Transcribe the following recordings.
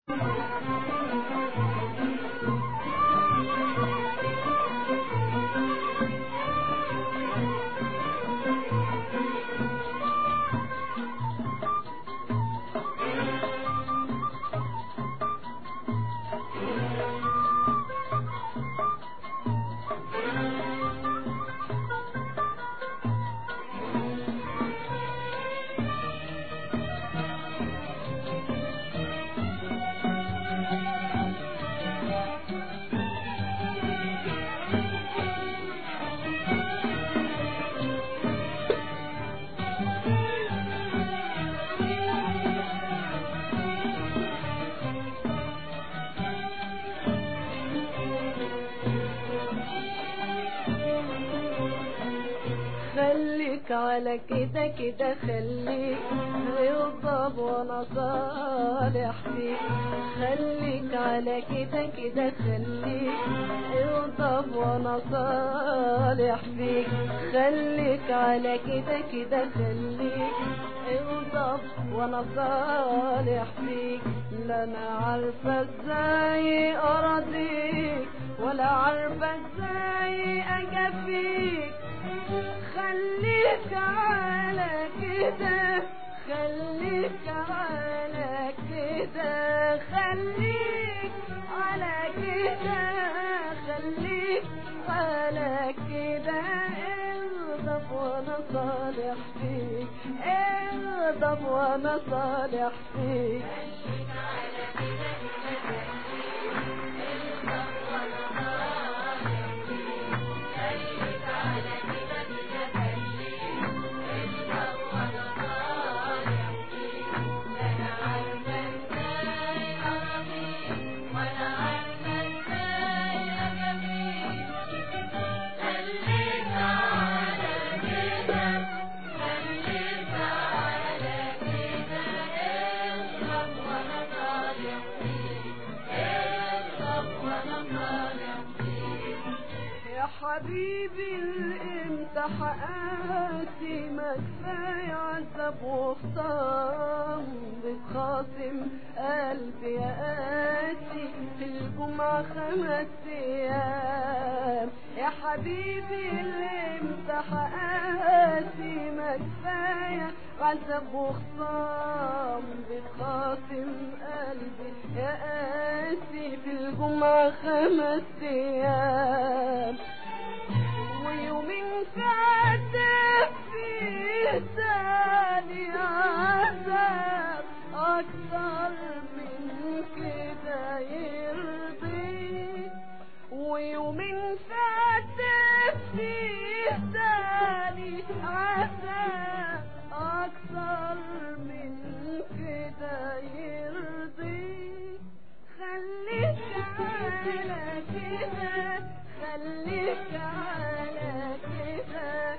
خليك على كده كده خليك يغضب وانا صالح فيك خليك على كده كده خليك يغضب وانا صالح فيك خليك على كده كده خليك يغضب وانا صالح فيك لا انا عارفه ازاي ارضيك ولا عارفه ازاي اجافيك خليك على كده خليك على كده خليك على كده خليك على كده اغضب وانا صالح فيك اغضب وانا صالح فيك يا حبيبي الامتى حقاتي ما كفاية عذب وخصام بتخاصم قلبي يا قاسي في الجمعة خمس ايام يا حبيبي الامتى حقاتي ما كفاية عذب وخصام بتخاصم قلبي يا قاسي في الجمعة خمس ايام ويومين فاتت في تاني عذاب أكتر من كده يرضيك ويومين فاتت في تاني عذاب أكتر من كده يرضيك خليك على كده خليك على كده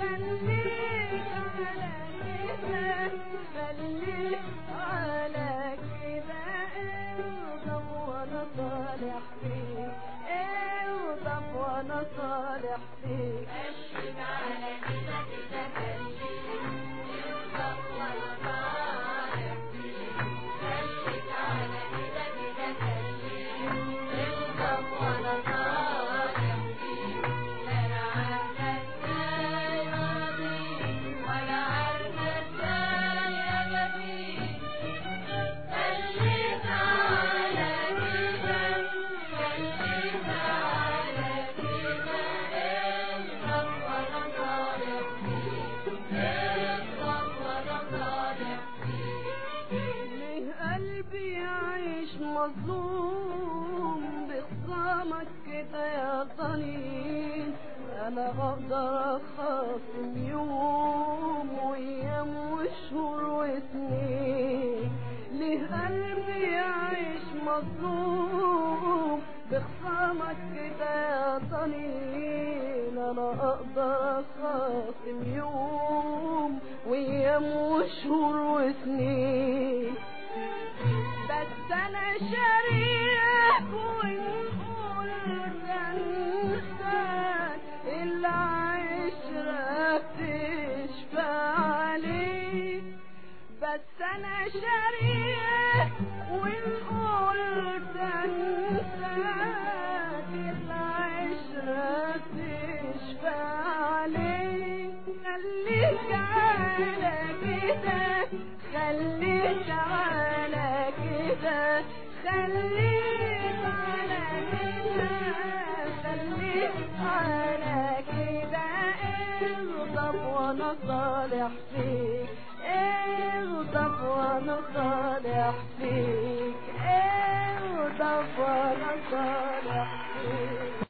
خليك على كده خليك على كده اغضب وانا صالح فيك اغضب وانا صالح فيك خليك على كده كده خليك اغضب وانا صالح فيك خليك على كده كده خليك اغضب وانا صالح فيك لا انا عارفه ازاي ارضيك ولا عارفه ازاي اجافيك خليك على كده خليك على كده اغضب وانا صالح فيك اغضب وانا صالح فيك ليه قلبي يعيش مظلوم بخصامك كده يا ضنين انا اقدر اخاصم يوم وايام وشهور وسنين ليه قلبي يعيش مظلوم بخصامك كده يا ضنين انا اقدر اخاصم يوم وايام وشهور وسنين بس انا شريك ونقول انسان العشرة تشفى عليه بس انا شريك ونقول خليك على كده خليك على كده خليك على كده خليك على كده اغضب وانا صالح فيك اغضب وانا صالح فيك